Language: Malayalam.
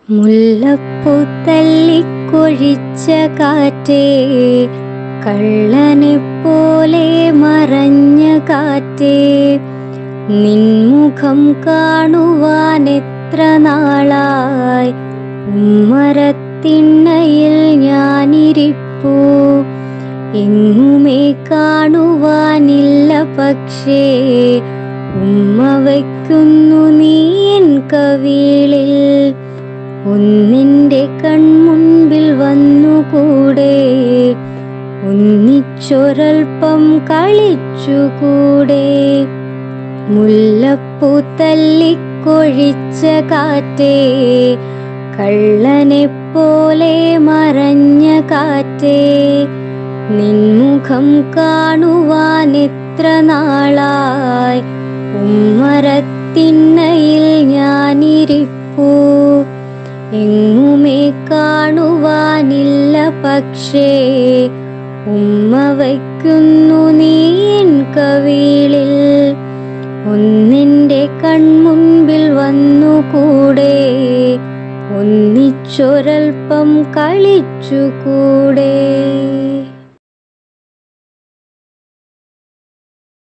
മുല്ലപ്പൂ തല്ലിക്കൊഴിച്ച കാറ്റേ കള്ളനെ പോലെ മറഞ്ഞ കാറ്റേ നിൻമുഖം കാണുവാൻ എത്ര നാളായി ഉമ്മരത്തിണ്ണയിൽ ഞാനിരിപ്പൂ എങ്ങുമേ കാണുവാനില്ല പക്ഷേ ഉമ്മ വയ്ക്കുന്നു നീ എൻ കവിളിൽ ഒന്നിൻ്റെ കൺമുൻപിൽ വന്നുകൂടെ ഒന്നിച്ചൊരൽപ്പം കളിച്ചുകൂടെ മുല്ലപ്പൂ തല്ലിക്കൊഴിച്ച കാറ്റേ കള്ളനെ പോലെ മറഞ്ഞ കാറ്റേ നിൻമുഖം കാണുവാൻ എത്ര നാളായി ഉമ്മരത്തിണ്ണയിൽ ഞാനിരിപ്പൂ എങ്ങുമേ കാണുവാനില്ല പക്ഷേ ഉമ്മ വയ്ക്കുന്നു നീ എൻ കവിളിൽ ഒന്നിൻ്റെ കൺമുൻപിൽ വന്നുകൂടെ ഒന്നിച്ചൊരൽപ്പം കളിച്ചുകൂടെ